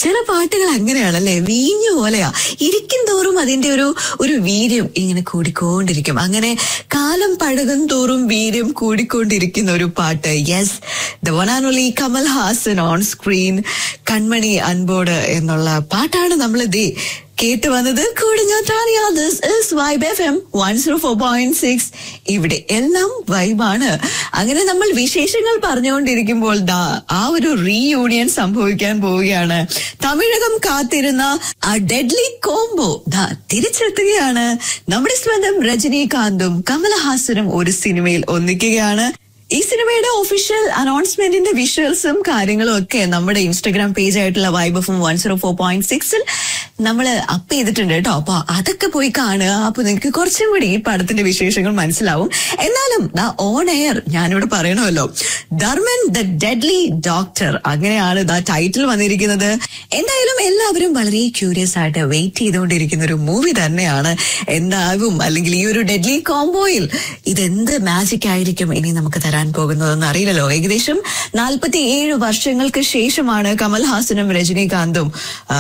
ചില പാട്ടുകൾ അങ്ങനെയാണല്ലേ വീഞ്ഞു പോലെയാ ഇരിക്കും തോറും അതിന്റെ ഒരു ഒരു വീര്യം ഇങ്ങനെ കൂടിക്കൊണ്ടിരിക്കും അങ്ങനെ കാലം പഴകും തോറും വീര്യം കൂടിക്കൊണ്ടിരിക്കുന്ന ഒരു പാട്ട് yes the one and only Kamal Haasan on screen Kanmani Anbodu എന്നുള്ള പാട്ടാണ് നമ്മൾ ദേ കേട്ട് വന്നത് കൂടെ ഞാൻ Tania this is Vibe F M one zero four point six ഇവിടെ എല്ലാം വൈബാണ് അങ്ങനെ നമ്മൾ വിശേഷങ്ങൾ പറഞ്ഞുകൊണ്ടിരിക്കുമ്പോൾ ദാ ആ ഒരു റീയൂണിയൻ സംഭവിക്കാൻ പോവുകയാണ് തമിഴകം കാത്തിരുന്ന ആ ഡെഡ്ലി കോംബോ ദാ തിരിച്ചെത്തുകയാണ് നമ്മുടെ സ്വന്തം രജനീകാന്തും കമലഹാസനും ഒരു സിനിമയിൽ ഒന്നിക്കുകയാണ് ഈ സിനിമയുടെ ഒഫീഷ്യൽ അനൗൺസ്മെന്റിന്റെ വിഷ്വൽസും കാര്യങ്ങളും ഒക്കെ നമ്മുടെ ഇൻസ്റ്റഗ്രാം പേജ് ആയിട്ടുള്ള Vibe of one zero four point സിക്സിൽ നമ്മൾ അപ്പ് ചെയ്തിട്ടുണ്ട് കേട്ടോ അപ്പൊ അതൊക്കെ പോയി കാണുക അപ്പൊ നിങ്ങൾക്ക് കുറച്ചും കൂടി ഈ പടത്തിന്റെ വിശേഷങ്ങൾ മനസ്സിലാവും എന്നാലും ദാ ഓൺ എയർ ഞാനിവിടെ പറയണമല്ലോ ധർമ്മൻ ദ ഡെഡ്ലി ഡോക്ടർ അങ്ങനെയാണ് ദാ ടൈറ്റിൽ വന്നിരിക്കുന്നത് എന്തായാലും എല്ലാവരും വളരെ ക്യൂരിയസ് ആയിട്ട് വെയിറ്റ് ചെയ്തുകൊണ്ടിരിക്കുന്ന ഒരു മൂവി തന്നെയാണ് എന്താകും അല്ലെങ്കിൽ ഈ ഒരു ഡെഡ്ലി കോംബോയിൽ ഇതെന്ത് മാജിക് ആയിരിക്കും ഇനി നമുക്ക് തരാൻ പോകുന്നതെന്ന് അറിയില്ലല്ലോ ഏകദേശം നാൽപ്പത്തി ഏഴ് വർഷങ്ങൾക്ക് ശേഷമാണ് കമൽഹാസനും രജനീകാന്തും ആ,